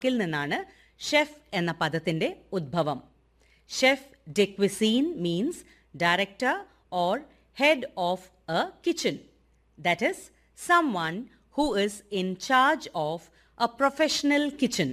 ിൽ നിന്നാണ് ഷെഫ് എന്ന പദത്തിന്റെ ഉദ്ഭവം chef de cuisine means director or head of a kitchen that is someone who is in charge of a professional kitchen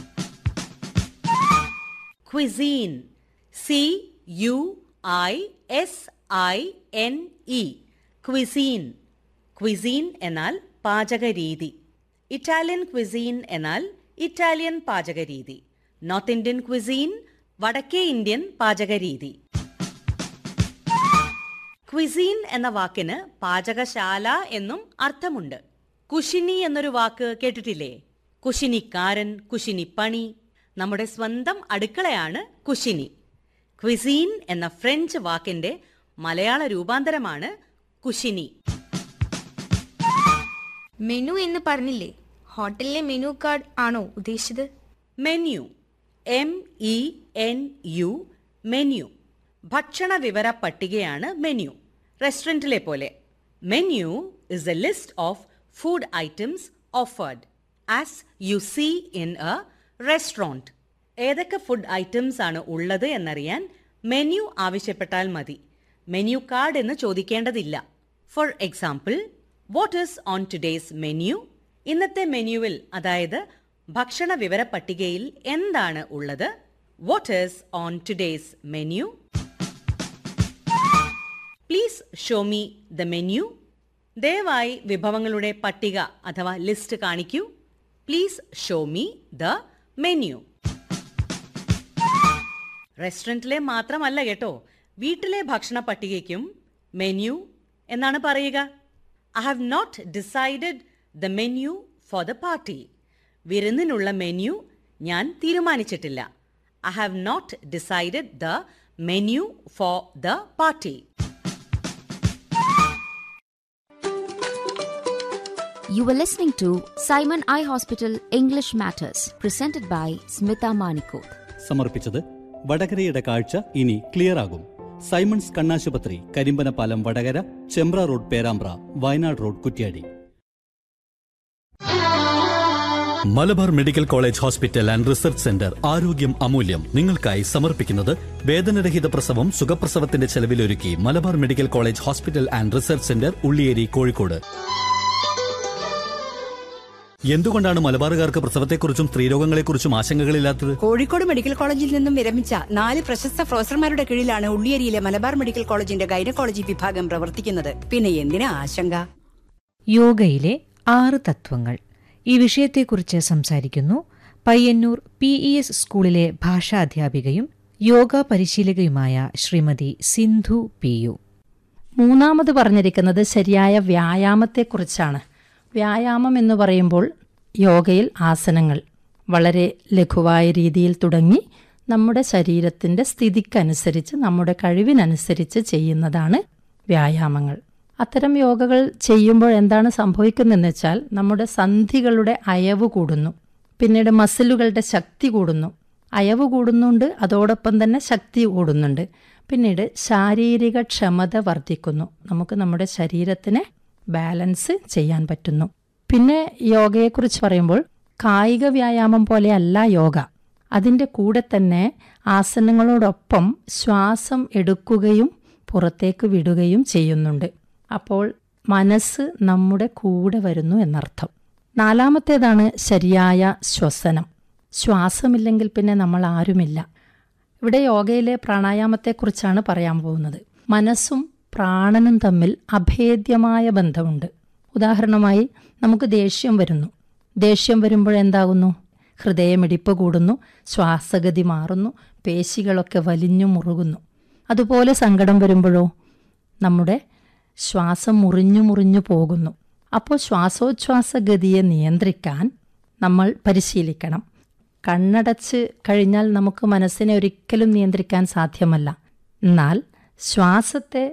cuisine c u i s i n e cuisine cuisine എന്നാൽ പാചകരീതി Italian cuisine എന്നാൽ Italian പാചകരീതി north Indian cuisine വടക്കേ Indian പാചകരീതി cuisine എന്ന വാക്കിന് പാചകശാല എന്നും അർത്ഥമുണ്ട് കുശിനി എന്നൊരു വാക്ക് കേട്ടിട്ടില്ലേ കുശിനിക്കാരൻ കുശിനിപ്പണി നമ്മുടെ സ്വന്തം അടുക്കളയാണ് കുശിനി ക്വിസീൻ എന്ന ഫ്രഞ്ച് വാക്കിന്റെ മലയാള രൂപാന്തരമാണ് കുശിനി മെനു എന്ന് പറഞ്ഞില്ലേ ഹോട്ടലിലെ മെനു കാർഡ് ആണോ ഉദ്ദേശിച്ചത് menu M E N U menu ഭക്ഷണ വിവര പട്ടികയാണ് മെന്യു റെസ്റ്റോറൻറ്റിലെ പോലെ menu is a list of food items offered as you see in a restaurant ഏതൊക്കെ ഫുഡ് ഐറ്റംസ് ആണ് ഉള്ളത് എന്നറിയാൻ മെന്യു ആവശ്യപ്പെട്ടാൽ മതി മെന്യു കാർഡ് എന്ന് ചോദിക്കേണ്ടതില്ല for example what is on today's menu ഇന്നത്തെ മെനുവിൽ അതായത് ഭക്ഷണ വിവര പട്ടികയിൽ എന്താണ് ഉള്ളത് what is on today's menu please show me the menu ദയവായി വിഭവങ്ങളുടെ പട്ടിക അഥവാ ലിസ്റ്റ് കാണിക്കൂ please show me the menu റെസ്റ്റോറൻറ്റിലെ മാത്രമല്ല കേട്ടോ വീട്ടിലെ ഭക്ഷണ പട്ടികയ്ക്കും മെനു എന്നാണ് പറയുക I have not decided the menu for the party വിരുന്നിനുള്ള മെനു ഞാൻ തീരുമാനിച്ചിട്ടില്ല I have not decided the menu for the party You were listening to Simon Eye Hospital English Matters, presented by Smita Manikoth. സമർപ്പിച്ചത് വടകരയുടെ കാഴ്ച ഇനി clear ആകും Simon's കണ്ണാശുപത്രി Karimbanapalam Vadakara Chembra road Perambra Wayanad road Kuttiady Malabar medical college hospital and research centre ആരോഗ്യം അമൂല്യം നിങ്ങൾക്കായി സമർപ്പിക്കുന്നത് വേദനരഹിത പ്രസവം സുഖപ്രസവത്തിന്റെ ചെലവിലൊരുക്കി Malabar medical college hospital and research centre Ulliyeri Kozhikode എന്തുകൊണ്ടാണ് മലബാറുകാർക്ക് പ്രസവത്തെക്കുറിച്ചും സ്ത്രീരോഗങ്ങളെക്കുറിച്ചും ആശങ്കകളില്ലാത്തത് കോഴിക്കോട് മെഡിക്കൽ കോളേജിൽ നിന്നും വിരമിച്ച നാല് പ്രശസ്ത പ്രൊഫസർമാരുടെ കീഴിലാണ് ഉള്ളിയേരിയിലെ മലബാർ മെഡിക്കൽ കോളേജിന്റെ ഗൈനക്കോളജി വിഭാഗം പ്രവർത്തിക്കുന്നത് പിന്നെ എന്തിനാ ആശങ്ക യോഗയിലെ ആറ് തത്വങ്ങൾ ഈ വിഷയത്തെക്കുറിച്ച് സംസാരിക്കുന്നു പയ്യന്നൂർ പി ഇ എസ് സ്കൂളിലെ ഭാഷാധ്യാപികയും യോഗ പരിശീലകയുമായ ശ്രീമതി സിന്ധു പി യു മൂന്നാമത് പറഞ്ഞിരിക്കുന്നത് ശരിയായ വ്യായാമത്തെക്കുറിച്ചാണ് വ്യായാമം എന്ന് പറയുമ്പോൾ യോഗയിൽ ആസനങ്ങൾ വളരെ ലഘുവായ രീതിയിൽ തുടങ്ങി നമ്മുടെ ശരീരത്തിൻ്റെ സ്ഥിതിക്കനുസരിച്ച് നമ്മുടെ കഴിവിനനുസരിച്ച് ചെയ്യുന്നതാണ് വ്യായാമങ്ങൾ അത്തരം യോഗകൾ ചെയ്യുമ്പോൾ എന്താണ് സംഭവിക്കുന്നതെന്ന് വെച്ചാൽ നമ്മുടെ സന്ധികളുടെ അയവ് കൂടുന്നു പിന്നീട് മസിലുകളുടെ ശക്തി കൂടുന്നു അയവ് കൂടുന്നുണ്ട് അതോടൊപ്പം തന്നെ ശക്തി കൂടുന്നുണ്ട് പിന്നീട് ശാരീരിക ക്ഷമത വർദ്ധിക്കുന്നു നമുക്ക് നമ്മുടെ ശരീരത്തിനെ ബാലൻസ് ചെയ്യാൻ പറ്റുന്നു പിന്നെ യോഗയെക്കുറിച്ച് പറയുമ്പോൾ കായിക വ്യായാമം പോലെയല്ല യോഗ അതിൻ്റെ കൂടെ തന്നെ ആസനങ്ങളോടൊപ്പം ശ്വാസം എടുക്കുകയും പുറത്തേക്ക് വിടുകയും ചെയ്യുന്നുണ്ട് അപ്പോൾ മനസ്സ് നമ്മുടെ കൂടെ വരുന്നു എന്നർത്ഥം നാലാമത്തേതാണ് ശരിയായ ശ്വസനം ശ്വാസമില്ലെങ്കിൽ പിന്നെ നമ്മൾ ആരുമില്ല ഇവിടെ യോഗയിലെ പ്രാണായാമത്തെക്കുറിച്ചാണ് പറയാൻ പോകുന്നത് മനസ്സും പ്രാണനും തമ്മിൽ അഭേദ്യമായ ബന്ധമുണ്ട് ഉദാഹരണമായി നമുക്ക് ദേഷ്യം വരുന്നു ദേഷ്യം വരുമ്പോഴെന്താകുന്നു ഹൃദയമിടിപ്പ് കൂടുന്നു ശ്വാസഗതി മാറുന്നു പേശികളൊക്കെ വലിഞ്ഞു മുറുകുന്നു അതുപോലെ സങ്കടം വരുമ്പോഴോ നമ്മുടെ ശ്വാസം മുറിഞ്ഞു മുറിഞ്ഞു പോകുന്നു അപ്പോൾ ശ്വാസോച്ഛ്വാസ ഗതിയെ നിയന്ത്രിക്കാൻ നമ്മൾ പരിശീലിക്കണം കണ്ണടച്ച് കഴിഞ്ഞാൽ നമുക്ക് മനസ്സിനെ ഒരിക്കലും നിയന്ത്രിക്കാൻ സാധ്യമല്ല എന്നാൽ ശ്വാസത്തെ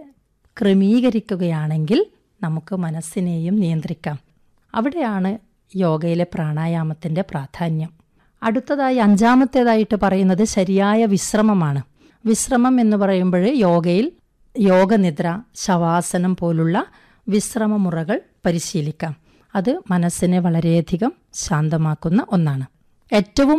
ക്രമീകരിക്കുകയാണെങ്കിൽ നമുക്ക് മനസ്സിനെയും നിയന്ത്രിക്കാം അവിടെയാണ് യോഗയിലെ പ്രാണായാമത്തിൻ്റെ പ്രാധാന്യം അടുത്തതായി അഞ്ചാമത്തേതായിട്ട് പറയുന്നത് ശരിയായ വിശ്രമമാണ് വിശ്രമം എന്ന് പറയുമ്പോൾ യോഗയിൽ യോഗനിദ്ര ശവാസനം പോലുള്ള വിശ്രമമുറകൾ പരിശീലിക്കാം അത് മനസ്സിനെ വളരെയധികം ശാന്തമാക്കുന്ന ഒന്നാണ് ഏറ്റവും